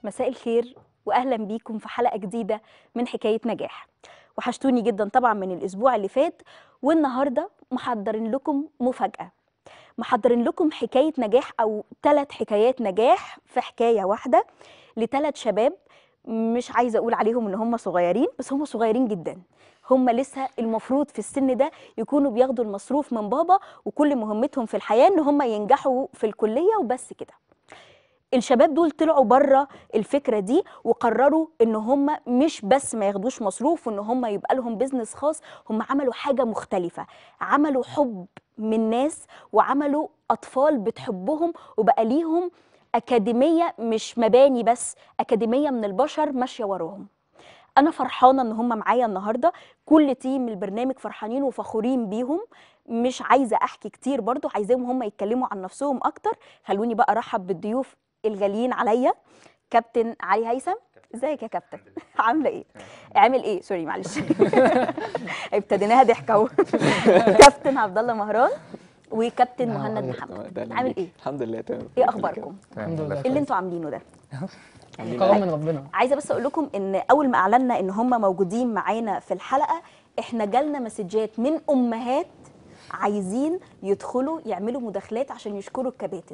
مساء الخير واهلا بيكم في حلقه جديده من حكايه نجاح وحشتوني جدا طبعا من الاسبوع اللي فات والنهارده محضرين لكم مفاجاه محضرين لكم حكايه نجاح او ثلاث حكايات نجاح في حكايه واحده لثلاث شباب مش عايزه اقول عليهم ان هم صغيرين بس هم صغيرين جدا هم لسه المفروض في السن ده يكونوا بياخدوا المصروف من بابا وكل مهمتهم في الحياه ان هم ينجحوا في الكليه وبس كده الشباب دول طلعوا بره الفكره دي وقرروا ان هم مش بس ما ياخدوش مصروف وان هم يبقى لهم بيزنس خاص هم عملوا حاجه مختلفه عملوا حب من ناس وعملوا اطفال بتحبهم وبقى ليهم اكاديميه مش مباني بس اكاديميه من البشر ماشيه وراهم انا فرحانه ان هم معايا النهارده كل تيم البرنامج فرحانين وفخورين بيهم مش عايزه احكي كتير برضو عايزاهم هم يتكلموا عن نفسهم اكتر خلوني بقى ارحب بالضيوف الغاليين عليا كابتن علي هيثم ازيك يا كابتن عامله ايه عامل ايه سوري معلش ابتديناها ضحك اهو كابتن عبد الله مهران وكابتن مهند محمد عامل ايه الحمد لله تمام ايه اخباركم الحمد لله ايه اللي انتوا عاملينه ده كرم من ربنا عايزه بس اقول لكم ان اول ما اعلنا ان هم موجودين معانا في الحلقه احنا جالنا مسجات من امهات عايزين يدخلوا يعملوا مداخلات عشان يشكروا الكباتن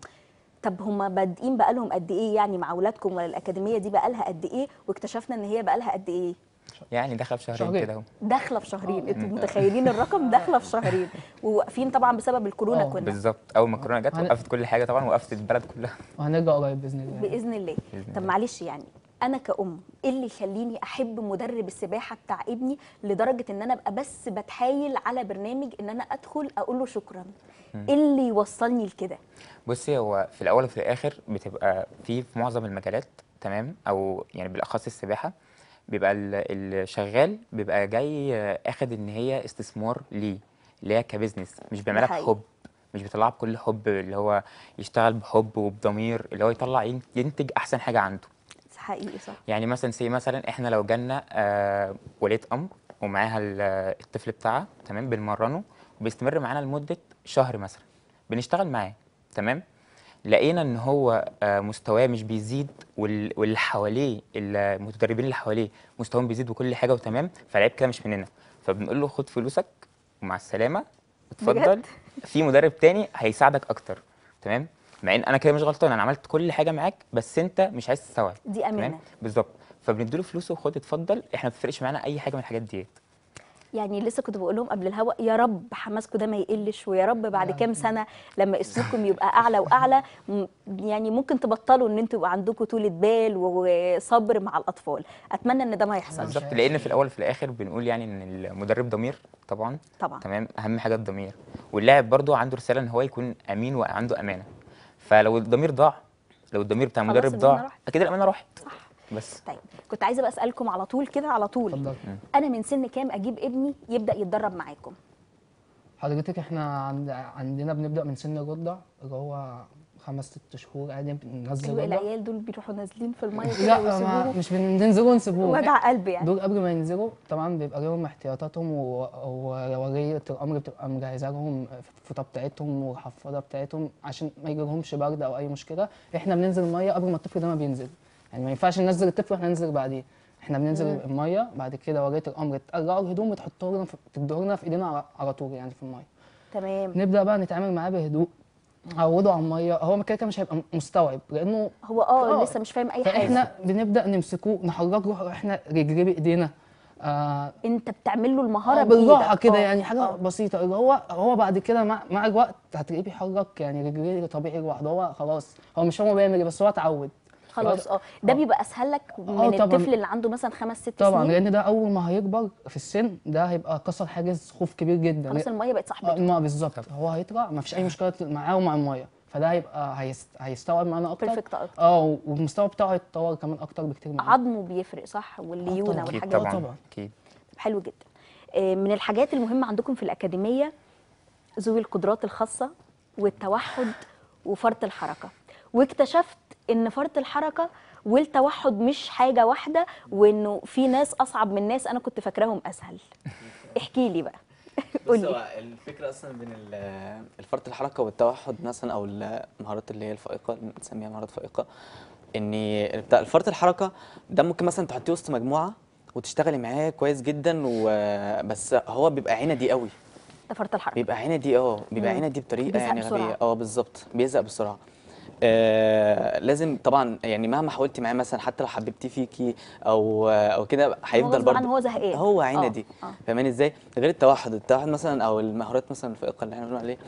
طب هم بادئين بقالهم قد ايه يعني مع اولادكم ولا الاكاديميه دي بقالها قد ايه واكتشفنا ان هي بقالها قد ايه يعني دخل في شهرين شهرين. كده اهو داخله في شهرين انتوا متخيلين الرقم داخله في شهرين وواقفين طبعا بسبب الكورونا آه، كنا بالظبط اول ما الكورونا جت هن- وقفت كل حاجه طبعا وقفت البلد كلها وهنرجع قريب باذن الله باذن الله بإذن طب الله. معلش يعني انا كأم ايه اللي يخليني احب مدرب السباحه بتاع ابني لدرجه ان انا ابقى بس بتحايل على برنامج ان انا ادخل اقول له شكرا ايه اللي يوصلني لكده بصي هو في الاول وفي الاخر بتبقى في في معظم المجالات تمام او يعني بالاخص السباحه بيبقى ال- الشغال بيبقى جاي آه، اخد ان هي استثمار ليه اللي هي كبزنس مش بيعملها حقيقي. بحب مش بيطلعها بكل حب اللي هو يشتغل بحب وبضمير اللي هو يطلع ين- ينتج احسن حاجه عنده حقيقي صح يعني مثلا سي مثلا احنا لو جالنا آه ولية امر ومعاها ال- الطفل بتاعها تمام بنمرنه وبيستمر معانا لمده شهر مثلا بنشتغل معاه تمام لقينا ان هو آه مستواه مش بيزيد وال- واللي حواليه المتدربين اللي حواليه مستواهم بيزيد وكل حاجه وتمام فالعيب كده مش مننا فبنقول له خد فلوسك ومع السلامه اتفضل بجد؟ في مدرب تاني هيساعدك اكتر تمام مع ان انا كده مش غلطان انا عملت كل حاجه معاك بس انت مش عايز تستوعب دي امانه تمام بالظبط فبنديله فلوسه وخد اتفضل احنا ما بتفرقش معانا اي حاجه من الحاجات ديت يعني لسه كنت بقول لهم قبل الهوا يا رب حماسكم ده ما يقلش ويا رب بعد كام سنه لما اسمكم يبقى اعلى واعلى م- يعني ممكن تبطلوا ان انتوا يبقى عندكم طولة بال وصبر مع الاطفال اتمنى ان ده ما يحصلش بالظبط لان في الاول وفي الاخر بنقول يعني ان المدرب ضمير طبعا طبعا تمام اهم حاجه الضمير واللاعب برضو عنده رساله ان هو يكون امين وعنده امانه فلو الضمير ضاع لو الضمير بتاع خلاص المدرب الأمانة ضاع راحت. اكيد الامانه راحت بس طيب كنت عايزه بقى اسالكم على طول كده على طول اتفضل انا من سن كام اجيب ابني يبدا يتدرب معاكم حضرتك احنا عند عندنا بنبدا من سن الرضع اللي هو خمس ست شهور عادي بننزل ايوه رضع العيال دول بيروحوا نازلين في الميه كده لا ما ويسيبوهم مش بننزلوا ونسيبوهم وجع قلب يعني دول قبل ما ينزلوا طبعا بيبقى لهم احتياطاتهم و- وولية الامر بتبقى مجهزه لهم الفوطه بتاعتهم والحفاضه بتاعتهم عشان ما يجيلهمش برد او اي مشكله احنا بننزل الميه قبل ما الطفل ده ما بينزل يعني ما ينفعش ننزل الطفل واحنا ننزل بعديه احنا بننزل الميه بعد كده ولية الامر تقلعوا الهدوم وتحطوها لنا في- تدوها لنا في ايدينا على- على طول يعني في الميه تمام نبدا بقى نتعامل معاه بهدوء عوده على الميه هو كده كده مش هيبقى مستوعب لانه هو اه آه. لسه مش فاهم اي حاجه فاحنا بنبدا نمسكوه نحرك له احنا رجليه بايدينا آه انت بتعمل له المهاره آه، بالراحه بإيدك. كده آه، يعني حاجه آه. بسيطه اللي هو هو بعد كده مع, مع الوقت هتلاقيه بيحرك يعني رجليه طبيعي لوحده هو خلاص هو مش هو بيعمل إيه، بس هو اتعود خلاص اه ده آه. بيبقى اسهل لك من آه، طبعاً. الطفل اللي عنده مثلا خمس ست طبعا سنين لان ده اول ما هيكبر في السن ده هيبقى كسر حاجز خوف كبير جدا خلاص الميه بقت آه، صاحبته ما بالظبط هو هيطلع ما فيش اي مشكله معاه ومع الميه فده هيبقى هيست... هيستوعب معانا اكتر بيرفكت اكتر اه والمستوى بتاعه هيتطور كمان اكتر بكتير معانا عظمه بيفرق صح والليونه طبعاً. اكيد والحاجات دي طبعا طبعاً. اكيد حلو جدا آه، من الحاجات المهمه عندكم في الاكاديميه ذوي القدرات الخاصه والتوحد وفرط الحركه واكتشفت ان فرط الحركه والتوحد مش حاجه واحده وانه في ناس اصعب من ناس انا كنت فاكراهم اسهل احكي لي بقى بص قولي هو الفكره اصلا بين ال- الفرط الحركه والتوحد مثلا او المهارات اللي هي الفائقه اللي بنسميها مهارات فائقه ان بتاع فرط الحركه ده ممكن مثلا تحطيه وسط مجموعه وتشتغلي معاه كويس جدا وبس هو بيبقى عندي قوي ده فرط الحركه بيبقى عندي اه بيبقى مم. عندي بطريقه بيزهق يعني بسرعة. غبيه اه بالظبط بيزهق بسرعه آه لازم طبعا يعني مهما حاولتي معاه مثلا حتى لو حببتيه فيكي او او كده هيفضل غصب برضه عنه هو زهقان. هو آه، عندي آه. فاهماني ازاي غير التوحد التوحد مثلا او المهارات مثلا الفائقه اللي احنا بنقول عليه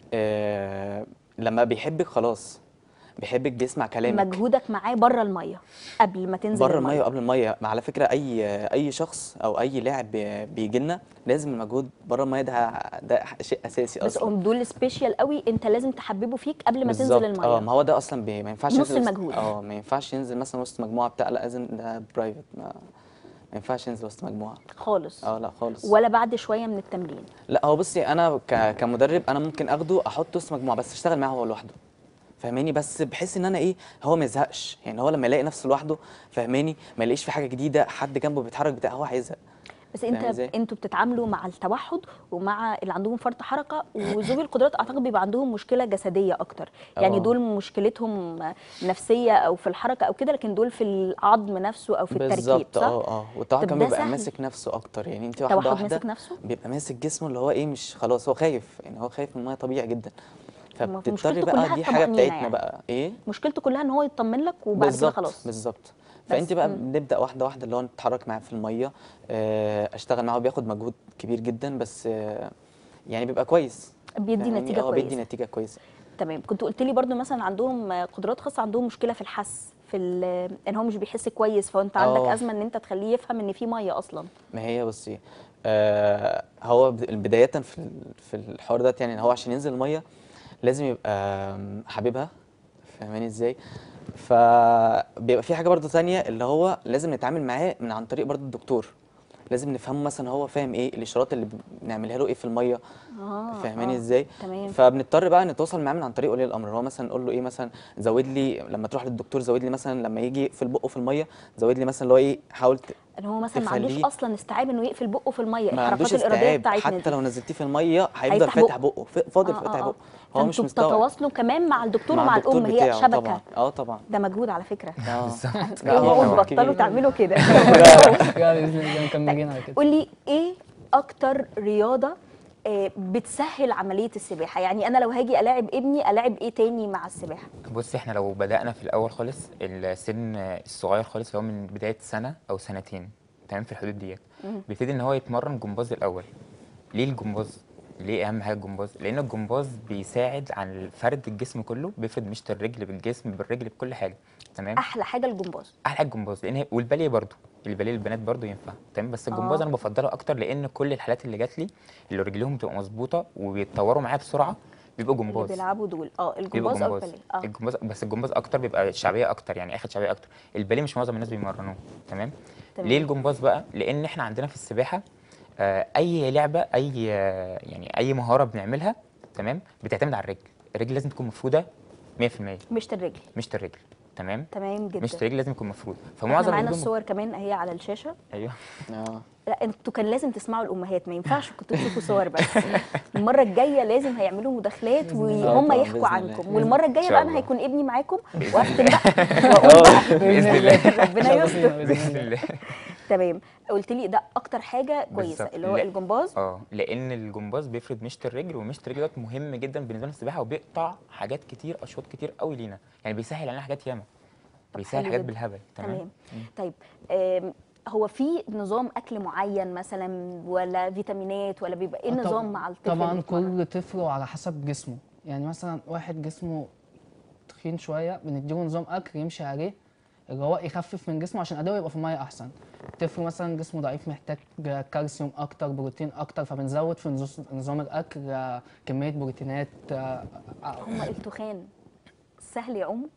آه لما بيحبك خلاص بيحبك بيسمع كلامك مجهودك معاه بره الميه قبل ما تنزل بره الميه وقبل الميه على فكره اي اي شخص او اي لاعب بيجي لنا لازم المجهود بره الميه ده ده شيء اساسي بس اصلا هم دول سبيشال قوي انت لازم تحببه فيك قبل ما تنزل بالظبط. الميه اه ما هو ده اصلا بي... ما ينفعش نص ينزل وسط- المجهود. اه ما ينفعش ينزل مثلا وسط مجموعه بتاع لا لازم ده برايفت ما ما ينفعش ينزل وسط مجموعه خالص اه لا خالص ولا بعد شويه من التمرين لا هو بصي انا ك... كمدرب انا ممكن اخده احطه وسط مجموعه بس اشتغل معاه هو لوحده فاهماني بس بحس ان انا ايه هو ما يزهقش يعني هو لما يلاقي نفسه لوحده فاهماني ما يلاقيش في حاجه جديده حد جنبه بيتحرك بتاع هو هيزهق بس فاهم انت ازاي؟ انتوا بتتعاملوا مع التوحد ومع اللي عندهم فرط حركه وذوي القدرات اعتقد بيبقى عندهم مشكله جسديه اكتر يعني اه. دول مشكلتهم نفسيه او في الحركه او كده لكن دول في العظم نفسه او في التركيب بالظبط صح اه اه والتوحد طب كمان ده بيبقى سهل؟ ماسك نفسه اكتر يعني انت واحده توحد واحده ماسك نفسه بيبقى ماسك جسمه اللي هو ايه مش خلاص هو خايف يعني هو خايف من الميه طبيعي جدا ما في فبتضطري مشكلته بقى كلها دي حاجه الطمأنينة بتاعتنا يعني. بقى ايه مشكلته كلها ان هو يطمن لك وبعد كده بالظبط خلاص بالظبط فانت بقى مم. بنبدا واحده واحده اللي هو نتحرك معاه في الميه آه، اشتغل معاه بياخد مجهود كبير جدا بس آه، يعني بيبقى كويس بيدي فاهماني؟ نتيجه اه بيدي كويسه نتيجه كويسه تمام كنت قلت لي برضو مثلا عندهم قدرات خاصه عندهم مشكله في الحس في ال- ان هو مش بيحس كويس فانت عندك اه. ازمه ان انت تخليه يفهم ان في ميه اصلا ما هي بصي آه هو بد- بداية في ال- في الحوار ده يعني هو عشان ينزل المية لازم يبقى آم، حاببها فاهماني ازاي فبيبقى في حاجة برضو تانية اللي هو لازم نتعامل معاه من عن طريق برضو الدكتور لازم نفهمه مثلا هو فاهم ايه الاشارات اللي بنعملها له ايه في الميه اه فاهماني آه، ازاي تمام فبنضطر بقى نتواصل معاه من عن طريق ولي الامر هو مثلا نقول له ايه مثلا زود لي لما تروح للدكتور زود لي مثلا لما يجي في البقه في الميه زود لي مثلا اللي هو ايه حاول ت- ان هو مثلا ما عندوش تخليه- اصلا استيعاب انه يقفل بقه في الميه ما عندوش الحركات الاراديه استيعاب بتاعتنا حتى دي لو نزلتيه في الميه هيفضل هيفتح فاتح بقه. بقه ف- فاضل آه، فاتح آه، آه. بقه هو مش فانتوا مستوعب بتتواصلوا كمان مع الدكتور ومع الدكتور الام هي بتاعه شبكه طبعا اه طبعا ده مجهود على فكره اه بالظبط لا، هو اوعوا موضوع تبطلوا كبير. تعملوا كده لا باذن الله مكملين على كده قول لي ايه اكتر رياضه آه، بتسهل عمليه السباحه يعني انا لو هاجي الاعب ابني الاعب ايه تاني مع السباحه بص احنا لو بدأنا في الأول خالص السن الصغير خالص اللي هو من بداية سنة أو سنتين تمام في الحدود ديت مم. بيبتدي إن هو يتمرن جمباز الأول ليه الجمباز؟ ليه أهم حاجة الجمباز؟ لأن الجمباز بيساعد عن فرد الجسم كله بيفرد مشط الرجل بالجسم بالرجل بكل حاجة تمام؟ احلى حاجه الجمباز أحلى حاجة الجمباز لأن هي والباليه برضه الباليه للبنات برضه ينفع تمام بس الجمباز آه. أنا بفضله أكتر لأن كل الحالات اللي جات لي اللي رجليهم بتبقى مظبوطة وبيتطوروا معايا بسرعة بيبقوا اللي جمباز بيلعبوا دول اه بيبقى الجمباز او جمباز الباليه اه الجمباز بس الجمباز اكتر بيبقى شعبيه اكتر يعني اخد شعبيه اكتر الباليه مش معظم الناس بيمرنوه تمام تمام. ليه الجمباز بقى لان احنا عندنا في السباحه آه، اي لعبه اي آه، يعني اي مهاره بنعملها تمام بتعتمد على الرجل الرجل لازم تكون مفروده 100% مشط الرجل مش الرجل تمام تمام جدا مش الرجل لازم يكون مفروض احنا فمعظم معانا الهدوم- الصور كمان اهي على الشاشه ايوه اه لا انتوا كان لازم تسمعوا الامهات ما ينفعش كنتوا تشوفوا صور بس المره الجايه لازم هيعملوا مداخلات الله. وهم طبعاً، يحكوا بإذن عنكم الله. والمره إن الجايه شاء بقى انا الله. هيكون ابني معاكم بإذن واختم بقى واقول بقى باذن الله ربنا يستر باذن الله تمام قلت لي ده اكتر حاجه كويسه بالظبط. اللي هو لا. الجمباز اه لان الجمباز بيفرد مشط الرجل ومشط الرجل دوت مهم جدا بالنسبه للسباحه وبيقطع حاجات كتير اشواط كتير قوي لينا يعني بيسهل علينا حاجات ياما بيسهل حلو حاجات جدا. بالهبل تمام تمام طيب آم، هو في نظام اكل معين مثلا ولا فيتامينات ولا بيبقى ايه آه، طب- النظام مع الطفل طبعا اللي بيتمرن؟ كل طفل وعلى حسب جسمه يعني مثلا واحد جسمه تخين شويه بنديله نظام اكل يمشي عليه اللي هو يخفف من جسمه عشان اداؤه يبقى في الميه احسن طفل مثلا جسمه ضعيف محتاج كالسيوم اكتر بروتين اكتر فبنزود في نظام- نظام الاكل آه، كميه بروتينات اه آه، هم التخان سهل يعوموا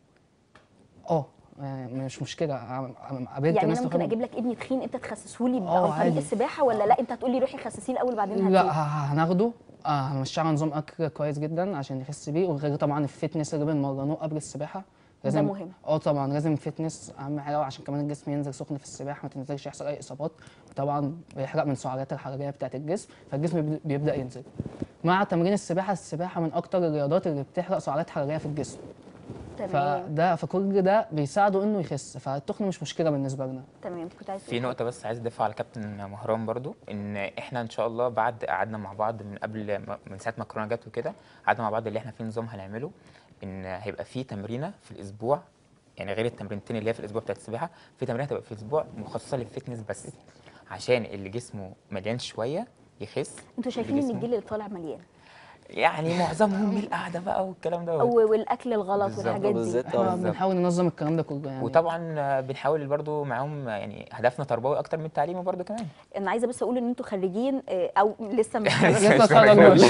اه يعني مش مشكله عم- عم- قابلت يعني ناس انا ممكن تخان- اجيب لك ابني تخين انت تخسسه لي آه، عن طريق عادي. السباحه ولا لا انت هتقول لي روحي خسسيه الاول بعدين لا هاتيه ه- هناخده آه هنمشيه على نظام اكل كويس جدا عشان يخس بيه وغير طبعا الفتنس اللي بنمرنوه قبل السباحه لازم مهم. اه طبعا لازم فتنس اهم حاجه عشان كمان الجسم ينزل سخن في السباحه ما تنزلش يحصل اي اصابات وطبعا بيحرق من السعرات الحراريه بتاعه الجسم فالجسم بي- بيبدا ينزل مع تمرين السباحه السباحه من اكتر الرياضات اللي بتحرق سعرات حراريه في الجسم تمام فده فكل ده بيساعده انه يخس فالتخن مش مشكله بالنسبه لنا تمام كنت عايز في تقول نقطة بس عايز اضيفها على كابتن مهران برضو ان احنا ان شاء الله بعد قعدنا مع بعض من قبل ما- من ساعة ما الكورونا جت وكده قعدنا مع بعض اللي احنا في نظام هنعمله ان هيبقى في تمرينة في الاسبوع يعني غير التمرينتين اللي هي في الاسبوع بتاعت السباحة في تمرينة هتبقى في الاسبوع مخصصة للفتنس بس عشان اللي جسمه مليان شوية يخس انتوا اللي شايفين ان جسمه- الجيل اللي طالع مليان يعني معظمهم من القعدة بقى والكلام ده أو والاكل الغلط بالظبط، والحاجات دي بالذات احنا اه بالظبط. بنحاول ننظم الكلام ده كله يعني وطبعا آه، بنحاول برضو معاهم آه، يعني هدفنا تربوي اكتر من تعليمي برضو كمان انا عايزه بس اقول ان انتوا خريجين آه، او لسه مش لسه مش اتخرجناش.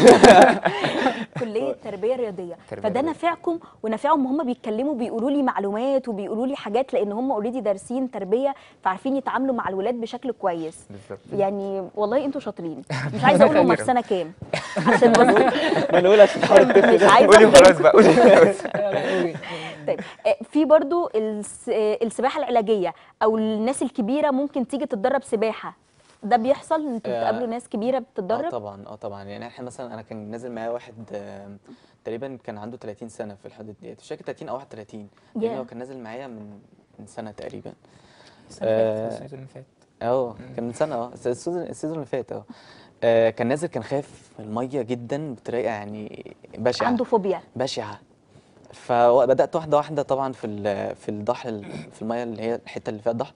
كليه تربيه رياضيه تربية فده رياضية. نافعكم ونافعهم هم بيتكلموا بيقولوا لي معلومات وبيقولوا لي حاجات لان هم اوريدي دارسين تربيه فعارفين يتعاملوا مع الولاد بشكل كويس بالظبط يعني والله انتوا شاطرين مش عايزه اقول هم في سنه كام عشان بس ما نقول عشان حوار التخن مش ده. عايزه قولي أفضل- خلاص بقى قولي خلاص طيب آه، في برضو الس- آه، السباحه العلاجيه او الناس الكبيره ممكن تيجي تتدرب سباحه ده بيحصل انتوا آه، بتقابلوا ناس كبيره اه بتتدرب طبعا اه طبعا يعني احنا مثلا انا كان نازل معايا واحد آه، تقريبا كان عنده 30 سنه في الحدود ديت مش فاكر 30 او 31 لان ياه. هو كان نازل معايا من من سنه تقريبا السنة اللي فاتت، آه، السيزون اللي فات اه كان من سنه اه السيزون السيزون اللي فات اه آه، كان نازل كان خايف من الميه جدا بطريقه يعني بشعه عنده فوبيا بشعه فبدات واحده واحده طبعا في ال- في الضحل في الميه اللي هي الحته اللي فيها الضحل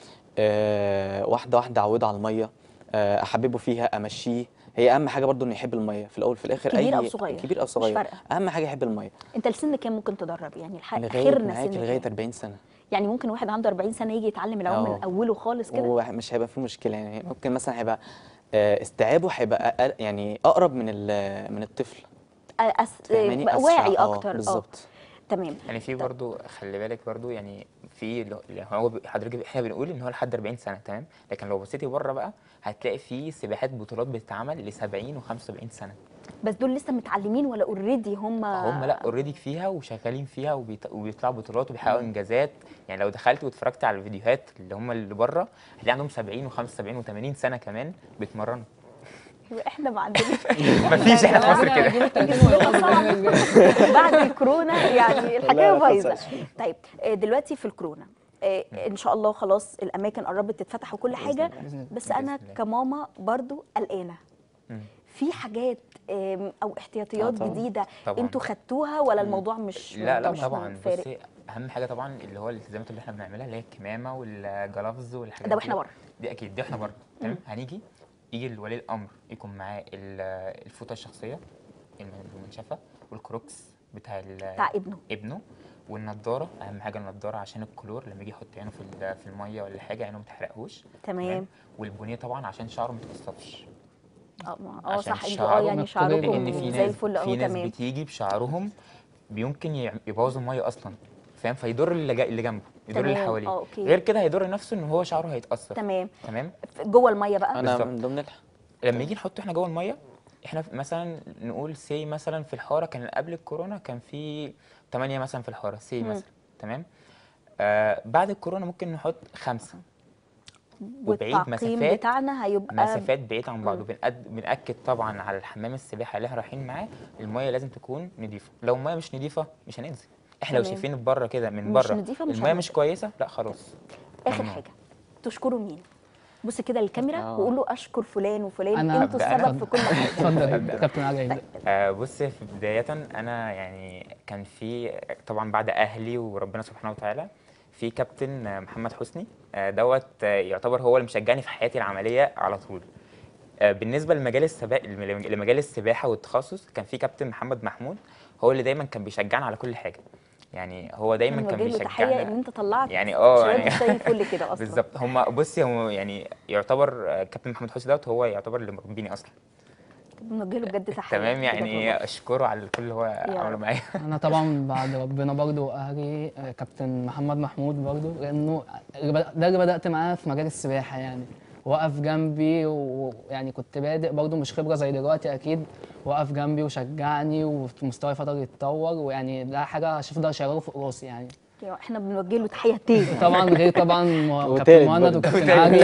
آه، واحده واحده اعوده على الميه آه، احببه فيها امشيه هي اهم حاجه برضو انه يحب الميه في الاول في الاخر كبير اي أو صغير، كبير او مش صغير فارقة. اهم حاجه يحب الميه انت لسن كام ممكن تدرب يعني الح... لغايه اخرنا معاك سن لغايه كام 40 سنه يعني ممكن واحد عنده 40 سنه يجي يتعلم العوم اه. من اوله خالص كده ومش هيبقى فيه مشكله يعني ممكن مثلا هيبقى آه، استيعابه هيبقى أقل- يعني اقرب من ال- من الطفل أس... فاهماني بقى أسرع، واعي اه اكتر اه بالظبط تمام يعني في برضو خلي بالك برضو يعني في اللي هو ب- حضرتك احنا بنقول ان هو لحد 40 سنه تمام لكن لو بصيتي بره بقى هتلاقي في سباحات بطولات بتتعمل ل 70 و75 سنه بس دول لسه متعلمين ولا اوريدي هم هم لا اوريدي فيها وشغالين فيها وبيط- وبيطلعوا بطولات وبيحققوا انجازات يعني لو دخلت واتفرجت على الفيديوهات اللي هم اللي بره هتلاقي عندهم 70 و75 و80 سنه كمان بيتمرنوا احنا ما عندناش مفيش احنا في مصر كده جسمنا صعب. بعد الكورونا يعني الحكايه لا، بايظه 25. طيب آه، دلوقتي في الكورونا آه، ان شاء الله خلاص الاماكن قربت تتفتح وكل حاجه بإذن الله. بس انا بإذن الله. كماما برضو قلقانه مم. في حاجات آم، او احتياطيات طبعاً. جديده طبعاً. انتوا خدتوها ولا الموضوع مش لا لا مش طبعا فارق؟ بصي اهم حاجه طبعا اللي هو الالتزامات اللي احنا بنعملها اللي هي الكمامه والجلافز والحاجات ده واحنا دي. بره. دي اكيد دي احنا بره تمام هنيجي يجي ولي الامر يكون معاه ال- الفوطه الشخصيه الم- المنشفه والكروكس بتاع ال- بتاع ابنه ابنه والنضاره اهم حاجه النضاره عشان الكلور لما يجي يحط عينه في ال- في الميه ولا حاجه عينه ما تحرقهوش تمام والبونيه طبعا عشان شعره ما يتقصفش اه ما- اه عشان صح انتوا اه شعره يعني مكتوب شعركم لان في زي ناس الفل في اه ناس تمام بتيجي بشعرهم يمكن يع- يبوظوا الميه اصلا فاهم فيضر اللي, جا- اللي جنبه يضر اللي تمام، حواليه اه، اوكي. غير كده هيضر نفسه ان هو شعره هيتاثر تمام تمام جوه الميه بقى انا بالظبط. من ضمن الح... لما يجي نحطه احنا جوه الميه احنا في- مثلا نقول سي مثلا في الحاره كان قبل الكورونا كان في 8 مثلا في الحاره سي مم. مثلا تمام آه بعد الكورونا ممكن نحط خمسة وبعيد والتعقيم مسافات- بتاعنا هيبقى مسافات بعيد عن بعض مم. وبنأد... بنأكد طبعا على الحمام السباحه اللي احنا رايحين معاه الميه لازم تكون نظيفه لو الميه مش نظيفه مش هننزل احنا لو تمام. شايفين بره كده من مش بره نضيفة مش الميه هننزل. مش كويسه لا خلاص اخر ممنوع. حاجه تشكروا مين بص كده للكاميرا آه. وقولوا اشكر فلان وفلان أنا انتوا هبدأ أنا. السبب في كل حاجه اتفضل كابتن علي يبدأ. آه بص في بداية أنا يعني كان في طبعا بعد أهلي وربنا سبحانه وتعالى في كابتن آه، محمد حسني آه دوت آه، يعتبر هو اللي مشجعني في حياتي العملية على طول آه بالنسبة لمجال السباحة لمجال السباحة والتخصص كان في كابتن محمد محمود هو اللي دايما كان بيشجعنا على كل حاجة يعني هو دايما كان بنوجه له تحيه ان بيشجعنا انت طلعت يعني اه شباب يعني زي الفل كده اصلا بالظبط هم بصي هو يعني يعتبر آه، كابتن محمد حسني دوت هو يعتبر اللي مربيني اصلا بنوجه له بجد تحيه تمام بجد يعني والله. اشكره على كل اللي هو عمله رب. معايا انا طبعا بعد ربنا برضو واهلي آه، كابتن محمد محمود برضو لانه اللي بدأ- ده اللي بدات معاه في مجال السباحه يعني وقف جنبي ويعني كنت بادئ برضه مش خبره زي دلوقتي اكيد وقف جنبي وشجعني ومستواي فضل يتطور ويعني ده حاجه هفضل شايله فوق راسي يعني يعني احنا بنوجه له تحيه تاني طبعا غير طبعا م- وتالت كابتن مهند برضه. وكابتن علي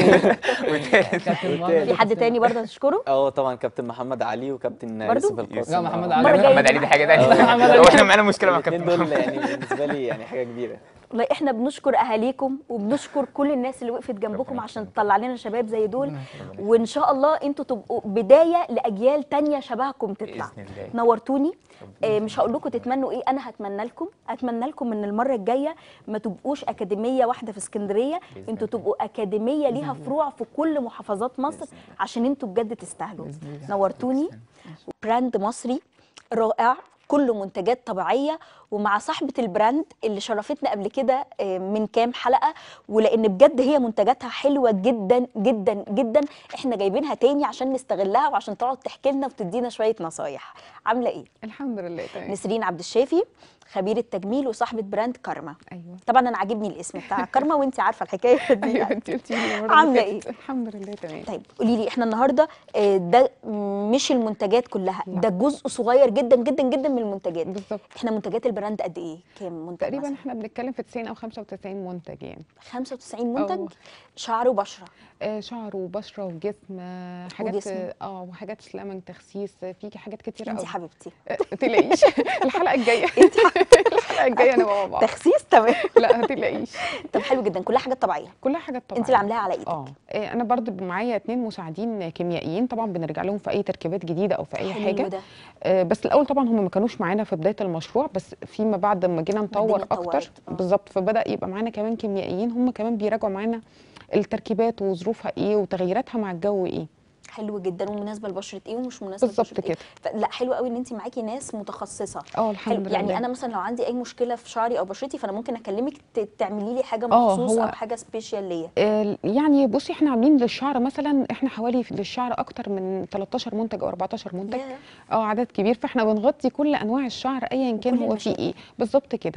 كابتن مهند في حد تاني برضه تشكره اه طبعا كابتن محمد علي وكابتن برضو؟ يوسف القاسم لا محمد آه. علي المرة الجاية محمد علي دي حاجه آه. تانيه هو احنا معانا مشكله مع الاثنين كابتن دول محمد يعني بالنسبه لي يعني حاجه كبيره والله احنا بنشكر اهاليكم وبنشكر كل الناس اللي وقفت جنبكم عشان تطلع لنا شباب زي دول وان شاء الله انتوا تبقوا بدايه لاجيال تانية شبهكم تطلع باذن الله نورتوني آه، مش هقول لكم تتمنوا ايه انا هتمنى لكم اتمنى لكم ان المره الجايه ما تبقوش اكاديميه واحده في اسكندريه بإذن انتوا الله. تبقوا اكاديميه ليها فروع في كل محافظات مصر عشان انتوا بجد تستاهلوا نورتوني براند مصري رائع كله منتجات طبيعيه ومع صاحبه البراند اللي شرفتنا قبل كده آه، من كام حلقه ولان بجد هي منتجاتها حلوه جدا جدا جدا احنا جايبينها تاني عشان نستغلها وعشان تقعد تحكي لنا وتدينا شويه نصايح عامله ايه الحمد لله تمام نسرين عبد الشافي خبيره تجميل وصاحبه براند كارما ايوه طبعا انا عاجبني الاسم بتاع كارما وانت عارفه الحكايه دي ايوه يعني. انت قلتي لي المره عاملة اللي فاتت. الحمد لله تمام طيب قولي لي احنا النهارده آه، ده مش المنتجات كلها لا. ده جزء صغير جدا جدا جدا من المنتجات بالظبط احنا منتجات البراند قد ايه كام منتج تقريبا مثلا احنا بنتكلم في 90 او 95 منتج يعني 95 منتج أو. شعر وبشره آه شعر وبشره وجسم آه حاجات وجسم. اه وحاجات سلامنج تخسيس آه، في حاجات كتير انت قوي حبيبتي آه، ما تقلقيش الحلقه الجايه الحلقه الجايه نبقى مع بعض تخسيس تمام لا ما تقلقيش طب حلو جدا كلها حاجات طبيعيه كلها حاجات طبيعيه انت اللي عاملاها على ايدك اه إيه، انا برضو معايا اتنين مساعدين كيميائيين طبعا بنرجع لهم في اي تركيبات جديده او في اي حلو حاجه ده آه، بس الاول طبعا هم ما كانوش معانا في بدايه المشروع بس فيما بعد ما جينا نطور الدنيا اكتر اتطورت، آه. بالظبط فبدا يبقى معانا كمان كيميائيين هم كمان بيراجعوا معانا التركيبات وظروفها ايه وتغييراتها مع الجو ايه حلو جدا ومناسبه لبشره ايه ومش مناسبه بالظبط لبشرة كده ايه لا حلو قوي ان انت معاكي ناس متخصصه اه الحمد حلو لله يعني انا مثلا لو عندي اي مشكله في شعري او بشرتي فانا ممكن اكلمك ت- تعملي لي حاجه آه، مخصوص هو- او حاجه سبيشال ليا آه، يعني بصي احنا عاملين للشعر مثلا احنا حوالي في- للشعر اكتر من 13 منتج او 14 منتج ياه. اه عدد كبير فاحنا بنغطي كل انواع الشعر ايا كان وكل هو فيه المشاكل. ايه بالظبط كده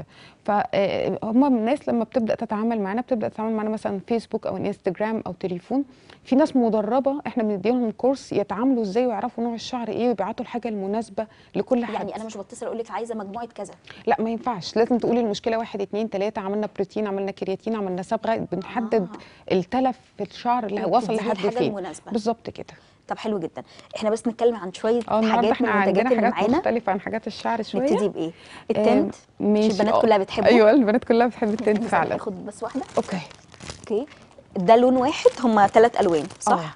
فهم الناس لما بتبدا تتعامل معانا بتبدا تتعامل معانا مثلا فيسبوك او انستجرام او تليفون في ناس مدربه احنا بنديلهم كورس يتعاملوا ازاي ويعرفوا نوع الشعر ايه ويبعتوا الحاجه المناسبه لكل حد يعني انا مش بتصل اقول لك عايزه مجموعه كذا لا ما ينفعش لازم تقولي المشكله واحد اتنين تلاته عملنا بروتين عملنا كرياتين عملنا صبغه بنحدد آه. التلف في الشعر اللي وصل وبتديني لحد الحاجة فين المناسبة. بالظبط كده طب حلو جدا احنا بس نتكلم عن شويه اه النهارده حاجات من احنا المنتجات عندنا اللي حاجات معانا مختلفه عن حاجات الشعر شويه نبتدي بايه آه، التنت ماشي البنات آه. كلها بتحبه؟ ايوه البنات كلها بتحب التنت مثلا فعلا ناخد بس واحده اوكي اوكي ده لون واحد هما ثلاث الوان صح آه.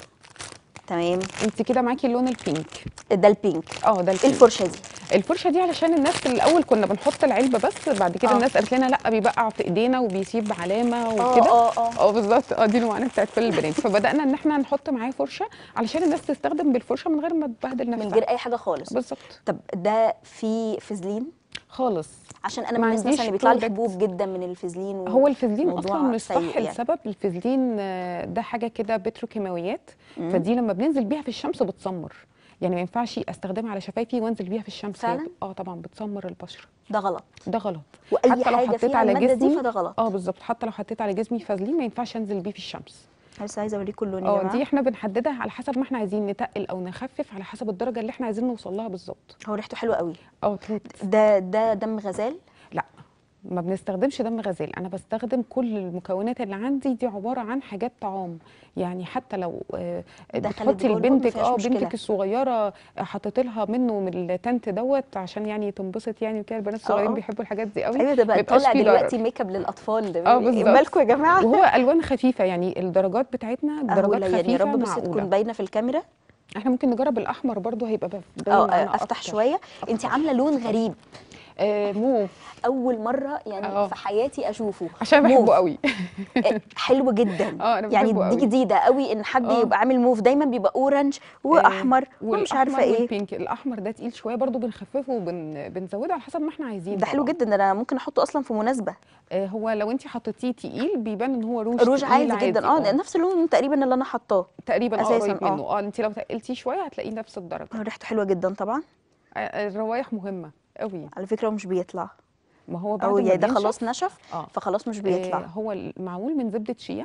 تمام انت كده معاكي اللون البينك ده البينك اه ده ايه البينك الفرشه دي الفرشه دي علشان الناس في الاول كنا بنحط العلبه بس بعد كده آه. الناس قالت لنا لا بيبقع في ايدينا وبيسيب علامه اه وكده اه اه اه بالظبط اه دي المعاناه بتاعت كل البنات فبدانا ان احنا نحط معاه فرشه علشان الناس تستخدم بالفرشه من غير ما تبهدل نفسها من غير اي حاجه خالص بالظبط طب ده في فازلين خالص عشان انا ما من الناس عنديش مثلا اللي بيطلع لي product. حبوب جدا من الفازلين و... هو الفازلين موضوع اصلا مش صح سيء يعني. لسبب الفازلين آه، ده حاجه كده بتروكيماويات فدي لما بننزل بيها في الشمس بتسمر يعني ما ينفعش استخدمها على شفايفي وانزل بيها في الشمس هي فعلا؟ ب- اه طبعا بتسمر البشره ده غلط ده غلط واي حتى لو حاجه حطيت فيها على الماده دي جسمي فده غلط اه بالظبط حتى لو حطيت على جسمي فازلين ما ينفعش انزل بيه في الشمس بس عايزه اوريكم اللون يا اه جماعه دي احنا بنحددها على حسب ما احنا عايزين نتقل او نخفف على حسب الدرجه اللي احنا عايزين نوصل لها بالظبط هو ريحته حلوه قوي اه تلت. ده ده دم غزال لا ما بنستخدمش دم غزال انا بستخدم كل المكونات اللي عندي دي عباره عن حاجات طعام يعني حتى لو آه، دخلت بتحطي جوه البطن لبنتك مفيهاش اه مشكلة. بنتك الصغيره حطيت لها منه من التنت دوت عشان يعني تنبسط يعني وكده البنات آه، الصغيرين آه. بيحبوا الحاجات دي قوي ايوه ده بقى ميبقاش طالع فيه دلوقتي ضرر. ميك اب للاطفال ده اه بالظبط. مالكم يا جماعه وهو الوان خفيفه يعني الدرجات بتاعتنا اهو درجات يعني يا خفيفه رب بس تكون معقوله باينه في الكاميرا احنا ممكن نجرب الاحمر برضو هيبقى باين معانا اه افتح أكتر. شويه انت عامله لون غريب آه موف اول مره يعني اه. في حياتي اشوفه عشان موف. بحبه قوي آه، حلو جدا اه انا يعني بحبه دي قوي. جديده قوي ان حد اه. يبقى عامل موف دايما بيبقى اورنج واحمر آه، ومش عارفه والأحمر ايه والبينك الاحمر ده تقيل شويه برضو بنخففه وبن... بنزوده على حسب ما احنا عايزين ده حلو طبعاً. جدا ده انا ممكن احطه اصلا في مناسبه آه هو لو انت حطيتيه تقيل بيبان ان هو روج روج تقيل عادي جدا اه نفس اللون تقريبا اللي انا حطاه تقريبا اه أساساً، قريب اه. منه اه انت لو تقلتيه شويه هتلاقيه نفس الدرجه آه، ريحته حلوه جدا طبعا آه، الروايح مهمه قوي على فكره هو مش بيطلع ما هو بعد او ما يعني ده بينشف، خلاص نشف اه فخلاص مش آه بيطلع هو معمول من زبده شيا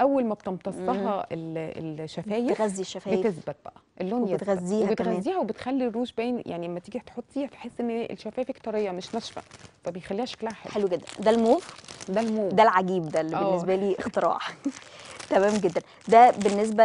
اول ما بتمتصها ال- الشفايف تغذي الشفايف بتثبت بقى اللون يثبت وبتغذيها كمان. وبتغذيها وبتخلي الروج باين يعني لما تيجي تحطيها تحس ان شفايفك طريه مش ناشفه فبيخليها شكلها حلو حلو جدا ده الموف ده الموف ده العجيب ده اللي اه. بالنسبه لي اختراع تمام جدا ده بالنسبه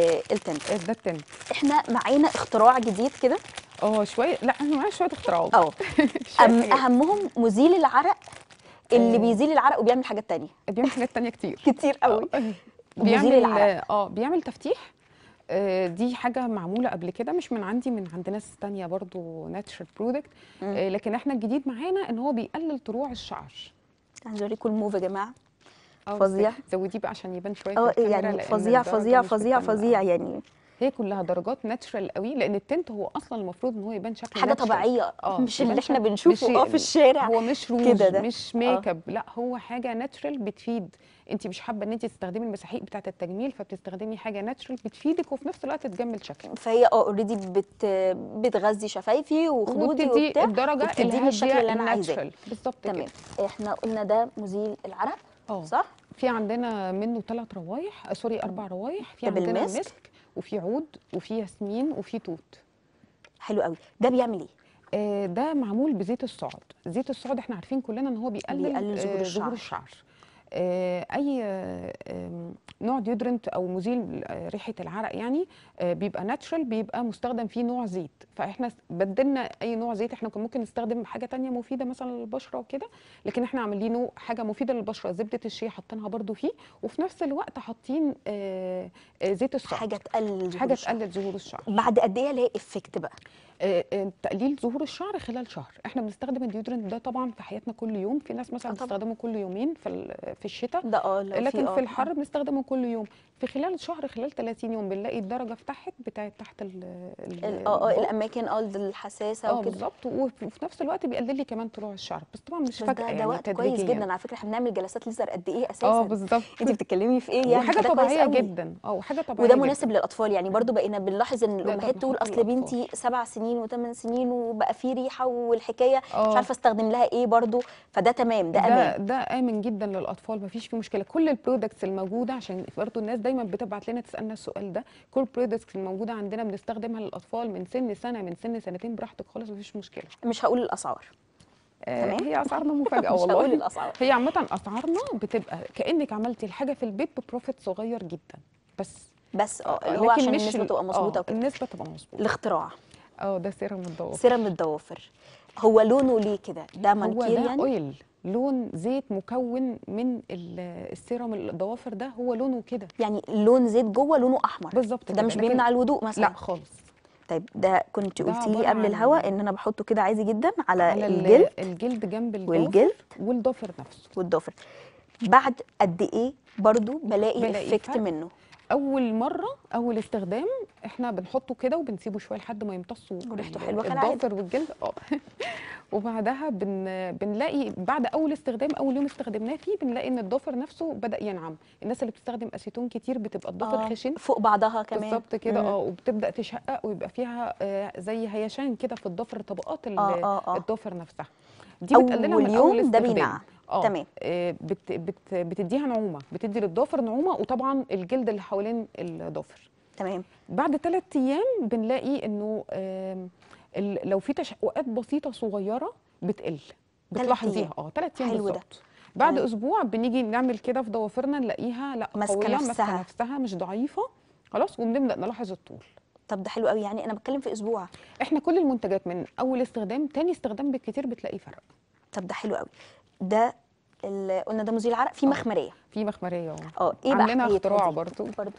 للتنت ده التنت احنا معانا اختراع جديد كده اه شويه لا انا معايا شويه اختراعات اه شوية أم حاجات. اهمهم مزيل العرق اللي آه. بيزيل العرق وبيعمل حاجات تانية بيعمل حاجات تانية كتير كتير قوي آه. مزيل بيعمل العرق. اه بيعمل تفتيح آه، دي حاجة معمولة قبل كده مش من عندي من عند ناس تانية برضو ناتشرال برودكت لكن احنا الجديد معانا ان هو بيقلل طلوع الشعر عايزه اوريكم الموف يا جماعه آه، بس فظيع. زوديه بقى عشان يبان شوية في اه الكاميرا يعني لأن فظيع الدرجة فظيع مش فظيع بتبان- فظيع يعني هي كلها درجات ناتشرال قوي لان التنت هو اصلا المفروض ان هو يبان شكل حاجه natural. طبيعيه آه، مش يبان اللي احنا شكل- بنشوفه مش- اه في الشارع هو مش روج كده ده. مش ميك اب لا هو حاجه ناتشرال بتفيد انت مش حابه ان انت تستخدمي المساحيق بتاعه التجميل فبتستخدمي حاجه ناتشرال بتفيدك وفي نفس الوقت تجمل شكلك فهي اه اوريدي بت بتغذي شفايفي وخدودي وبتدي وبتاع الدرجه وبتديني الشكل الهادية اللي انا عايزاه الناتشرال. بالظبط تمام كده احنا قلنا ده مزيل العرق اه صح في عندنا منه ثلاث روايح آه، سوري اربع روايح في ده عندنا بالمسك؟ مسك وفي عود وفي ياسمين وفي توت حلو قوي ده بيعمل ايه آه، ده معمول بزيت السعد زيت السعد احنا عارفين كلنا ان هو بيقلل, بيقلل ظهور آه، الشعر. ظهور الشعر آه، اي آه، آم، نوع ديودرنت او مزيل آه، ريحه العرق يعني آه، بيبقى ناتشرال بيبقى مستخدم فيه نوع زيت فاحنا س- بدلنا اي نوع زيت احنا كان ممكن نستخدم حاجه تانية مفيده مثلا للبشره وكده لكن احنا عاملينه حاجه مفيده للبشره زبده الشيا حاطينها برضو فيه وفي نفس الوقت حاطين آه، آه، زيت السعد حاجه تقلل ظهور حاجه الشعر. تقلل ظهور الشعر بعد قد ايه الاقي افكت بقى آه، آه، تقليل ظهور الشعر خلال شهر احنا بنستخدم الديودرنت ده طبعا في حياتنا كل يوم في ناس مثلا آه طبعاً. بتستخدمه كل يومين في ال- في الشتاء ده اه لو لكن آه. في الحر بنستخدمه كل يوم في خلال شهر خلال 30 يوم بنلاقي الدرجه فتحت بتاعت تحت ال ال- ال- اه اه البق. الاماكن اه الحساسه اه وكده بالظبط وفي وفي نفس الوقت بيقلل لي كمان طلوع الشعر بس طبعا مش بس فجاه ده, يعني ده وقت كويس تدريجياً. جدا على فكره احنا بنعمل جلسات ليزر قد ايه اساسا اه بالظبط انت بتتكلمي في ايه يعني وحاجه فده كويس طبيعيه قوي. جدا اه وحاجه طبيعيه وده جداً. مناسب للاطفال يعني برضو بقينا بنلاحظ ان الامهات طبعاً تقول كل اصل الأطفال. بنتي سبع سنين وثمان سنين وبقى في ريحه والحكايه مش آه. عارفه استخدم لها ايه برضو فده تمام ده ده امان ده امن جدا للاطفال مفيش فيه مشكله كل البرودكتس الموجوده عشان برضه الناس دايما بتبعت لنا تسالنا السؤال ده كل البرودكتس الموجوده عندنا بنستخدمها للاطفال من سن سنه من سن سنتين براحتك خالص مفيش مشكله مش هقول الاسعار آه تمام. هي اسعارنا مفاجاه مش هقول والله الاسعار هي عامه اسعارنا بتبقى كانك عملتي الحاجه في البيت ببروفيت صغير جدا بس بس اه اللي هو لكن عشان مش النسبه ال- تبقى مظبوطه آه وكده النسبه تبقى مظبوطه الاختراع اه ده سيرم الضوافر سيرم الضوافر هو لونه ليه كده ده هو مانكير ده يعني اويل لون زيت مكون من ال- السيرم الضوافر ده هو لونه كده يعني لون زيت جوه لونه احمر بالظبط ده كده، مش لكن- بيمنع الوضوء مثلا لا خالص طيب ده كنت ده قلتي لي عبارة قبل عن- الهوا ان انا بحطه كده عادي جدا على, على ال- الجلد الجلد جنب الضوافر والجلد والضافر نفسه والضافر بعد قد ايه برضو بلاقي, بلاقي افكت فرق. منه اول مره اول استخدام احنا بنحطه كده وبنسيبه شويه لحد ما يمتصوا وريحته ال- حلوة كالعادة. الضافر والجلد اه وبعدها بن بنلاقي بعد اول استخدام اول يوم استخدمناه فيه بنلاقي ان الضافر نفسه بدا ينعم الناس اللي بتستخدم اسيتون كتير بتبقى الضافر آه، خشن فوق بعضها كمان بالظبط كده مم. اه وبتبدا تشقق ويبقى فيها آه، زي هيشان كده في الضفر طبقات ال- آه، آه، آه. الضفر نفسها دي بتقللها اول من يوم اول ده استخدام بينعم اه تمام. آه، بت بت بتديها نعومه بتدي للضافر نعومه وطبعا الجلد اللي حوالين الضافر تمام بعد ثلاث ايام بنلاقي انه آم، ال- لو في تشققات بسيطه صغيره بتقل بتلاحظيها أيام. اه ثلاث ايام حلو ده. بالظبط بعد تمام. اسبوع بنيجي نعمل كده في ضوافرنا نلاقيها لا ماسكة قويه نفسها. ماسكه نفسها مش ضعيفه خلاص وبنبدا نلاحظ الطول طب ده حلو قوي يعني انا بتكلم في اسبوع احنا كل المنتجات من اول استخدام تاني استخدام بالكتير بتلاقي فرق طب ده حلو قوي ده ال- قلنا ده مزيل عرق في آه. مخمريه في مخمريه اهو اه ايه بقى عندنا حكايتها اختراع دي؟ برضو. برضو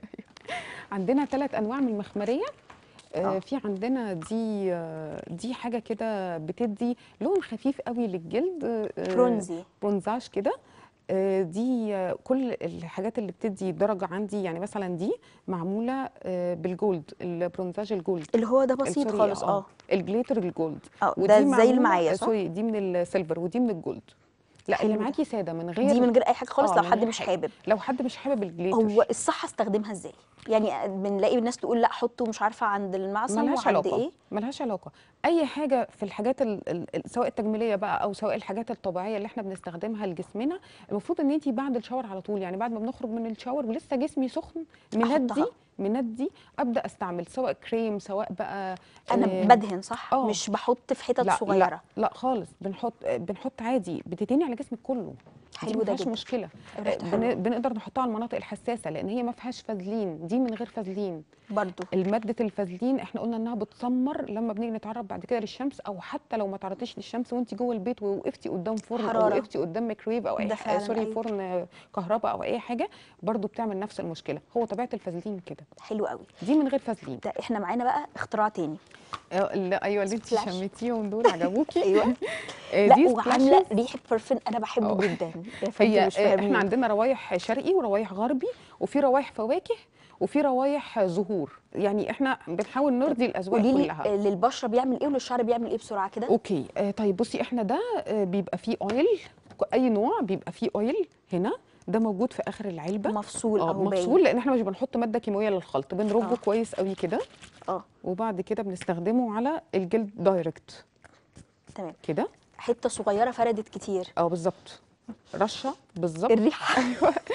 عندنا ثلاث انواع من المخمريه آه. آه في عندنا دي آه دي حاجه كده بتدي لون خفيف قوي للجلد آه برونزي برونزاج كده آه، دي آه، كل الحاجات اللي بتدي درجه عندي يعني مثلا دي معموله آه، بالجولد البرونزاج الجولد اللي هو ده بسيط السوري، خالص اه الجليتر الجولد اه ودي ده زي اللي معمولة- معايا آه، صح سوري دي من السيلفر ودي من الجولد لا حلو اللي ده. معاكي ساده من غير دي من غير اي حاجه خالص آه، لو من حد غير مش حاجة. حابب لو حد مش حابب الجليتر هو الصح استخدمها ازاي يعني بنلاقي الناس تقول لا حطه مش عارفه عند المعصم ملهاش وعند علاقه ايه ملهاش علاقه اي حاجه في الحاجات ال ال ال- سواء التجميليه بقى او سواء الحاجات الطبيعيه اللي احنا بنستخدمها لجسمنا المفروض ان انت بعد الشاور على طول يعني بعد ما بنخرج من الشاور ولسه جسمي سخن مندي أحطها. مندي ابدا استعمل سواء كريم سواء بقى انا آه، بدهن صح آه. مش بحط في حتت لا صغيره لا لا خالص بنحط بنحط عادي بتدهني على جسمك كله حلو دي ما ده فيهاش جدا. مشكله ريحته آه، حلوة. بن- بنقدر نحطها على المناطق الحساسه لان هي ما فيهاش فازلين دي من غير فازلين برضو المادة الفازلين احنا قلنا انها بتسمر لما بنيجي نتعرض بعد كده للشمس او حتى لو ما تعرضتيش للشمس وانت جوه البيت ووقفتي قدام فرن حرارة. او وقفتي قدام ميكرويف او اي ده ح- فعلاً، سوري أيوة. فرن كهرباء او اي حاجه برضو بتعمل نفس المشكله هو طبيعه الفازلين كده حلو قوي دي من غير فازلين ده احنا معانا بقى اختراع تاني آه، لا ايوه اللي انت سبلاش. شميتيهم دول عجبوكي ايوه آه، لا دي وعامله splashes. ريحه برفان انا بحبه أه. جدا فانتوا هي مش آه، احنا فاهمين عندنا روايح شرقي وروايح غربي وفي روايح فواكه وفي روايح زهور يعني احنا بنحاول نرضي الاذواق قولي لي كلها آه، للبشره بيعمل ايه وللشعر بيعمل ايه بسرعه كده اوكي آه طيب بصي احنا ده آه بيبقى فيه اويل اي نوع بيبقى فيه اويل هنا ده موجود في اخر العلبه مفصول اه اهو باين مفصول لان احنا مش بنحط ماده كيماويه للخلط بنربه آه. كويس قوي كده اه وبعد كده بنستخدمه على الجلد دايركت تمام كده حته صغيره فردت كتير اه بالظبط رشه بالظبط الريحه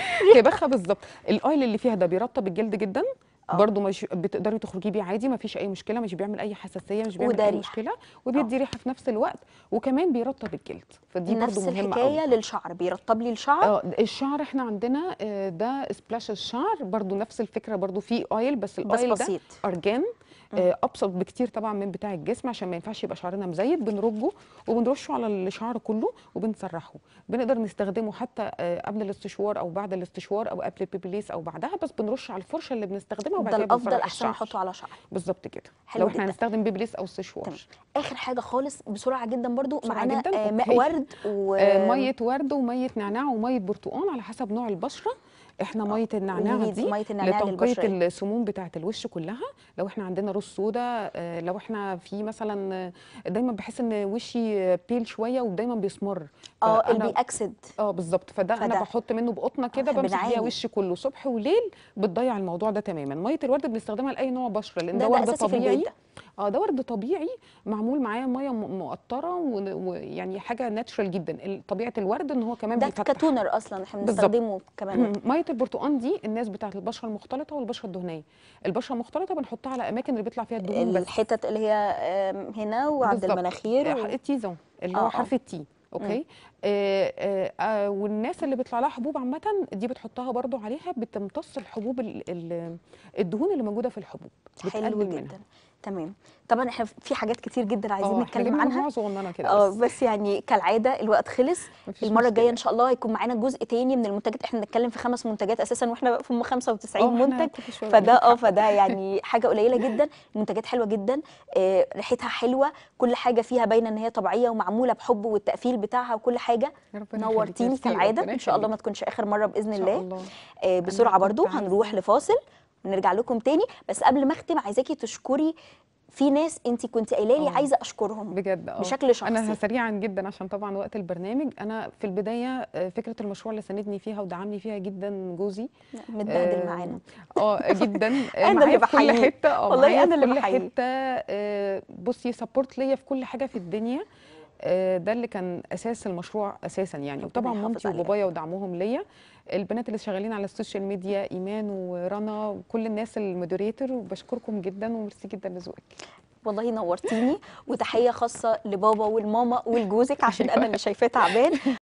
كبخه بالظبط الاويل اللي فيها ده بيرطب الجلد جدا آه. برضه مش بتقدري تخرجي بيه عادي ما فيش اي مشكله مش بيعمل اي حساسيه مش بيعمل وده اي ريحة. مشكله وبيدي ريحه في نفس الوقت وكمان بيرطب الجلد فدي نفس برضه مهمه قوي الحكايه للشعر بيرطب لي الشعر اه الشعر احنا عندنا آه، ده سبلاش الشعر برضو نفس الفكره برضو فيه اويل بس بس الاويل ده بسيط ارجان آه، ابسط بكتير طبعا من بتاع الجسم عشان ما ينفعش يبقى شعرنا مزيت بنرجه وبنرشه على الشعر كله وبنسرحه بنقدر نستخدمه حتى آه، قبل الاستشوار او بعد الاستشوار او قبل البيبليس او بعدها بس بنرش على الفرشه اللي بنستخدمها وبعد ده كده الافضل بنسرح احسن الشعر احطه على شعر بالظبط كده حلو لو احنا جدا. هنستخدم بيبليس او استشوار تمام. اخر حاجه خالص بسرعه جدا برضو بسرعة معانا جداً؟ آه، ماء أوكي. ورد و آه، ميه ورد وميه نعناع وميه برتقال على حسب نوع البشره احنا ميه النعناع قولي لي دي مية النعناع لتنقيه للبشرة إيه؟ السموم بتاعه الوش كلها لو احنا عندنا روز سودا آه، لو احنا في مثلا آه، دايما بحس ان وشي آه، بيل شويه ودايما بيسمر اه فأنا- اللي بيأكسد اه بالظبط فده, فده. انا بحط منه بقطنه كده إحنا بمسح بيها بنعاني. وشي كله صبح وليل بتضيع الموضوع ده تماما ميه الورد بنستخدمها لاي نوع بشره لان ده ده, ده ورد اساسي في طبيعي البيت ده اه ده ورد طبيعي معمول معاه ميه م- مقطره و- ويعني حاجه ناتشرال جدا ال- طبيعه الورد ان هو كمان ده بيفتح كتونر اصلا احنا بالظبط. بنستخدمه كمان ميه البرتقال دي الناس بتاعت البشره المختلطه والبشره الدهنيه البشره المختلطه بنحطها على اماكن اللي بيطلع فيها الدهون بس الحتت اللي هي آم، هنا وعند بالظبط. المناخير و... التيزون اللي آه، هو آه. حرف التي اوكي آه آه آه والناس اللي بيطلع لها حبوب عامه دي بتحطها برضو عليها بتمتص الحبوب ال- ال- الدهون اللي موجوده في الحبوب حلو بتقلل جدا منها تمام طبعا احنا في حاجات كتير جدا عايزين اه احنا نتكلم جبنا عنها مجموعه صغننه كده اه بس بس يعني كالعاده الوقت خلص مفيش المره الجايه مشكلة. ان شاء الله هيكون معانا جزء تاني من المنتجات احنا بنتكلم في خمس منتجات اساسا واحنا في 95 اه، احنا منتج كل شوية فده اه بنضحك. فده يعني حاجه قليله جدا المنتجات حلوه جدا آه، ريحتها حلوه كل حاجه فيها باينه ان هي طبيعيه ومعموله بحب والتقفيل بتاعها وكل حاجه يا ربنا نورتيني يخليك. ميرسي، كالعاده ربنا ان شاء الله ما يخليك. تكونش اخر مره باذن ان شاء الله الله آه، بسرعه كنت برضو عايزة- هنروح لفاصل ونرجع لكم تاني بس قبل ما اختم عايزاكي تشكري في ناس انت كنت قايله لي اه. عايزه اشكرهم بجد اه بشكل شخصي انا سريعا جدا عشان طبعا وقت البرنامج انا في البدايه آه، فكره المشروع اللي ساندني فيها ودعمني فيها جدا جوزي متبهدل آه، معانا اه جدا آه، أنا معايا اللي في كل بحييه. حته اه والله معايا أنا في اللي كل بحييه. حته آه، بصي سبورت ليا في كل حاجه في الدنيا آه، ده اللي كان اساس المشروع اساسا يعني وطبعا يحافظ مامتي عليها. وبابايا ودعمهم ليا البنات اللي شغالين على السوشيال ميديا ايمان ورنا وكل الناس المودريتور وبشكركم جدا وميرسي جدا لذوقك والله نورتيني وتحيه خاصه لبابا والماما ولجوزك عشان انا اللي شايفاه تعبان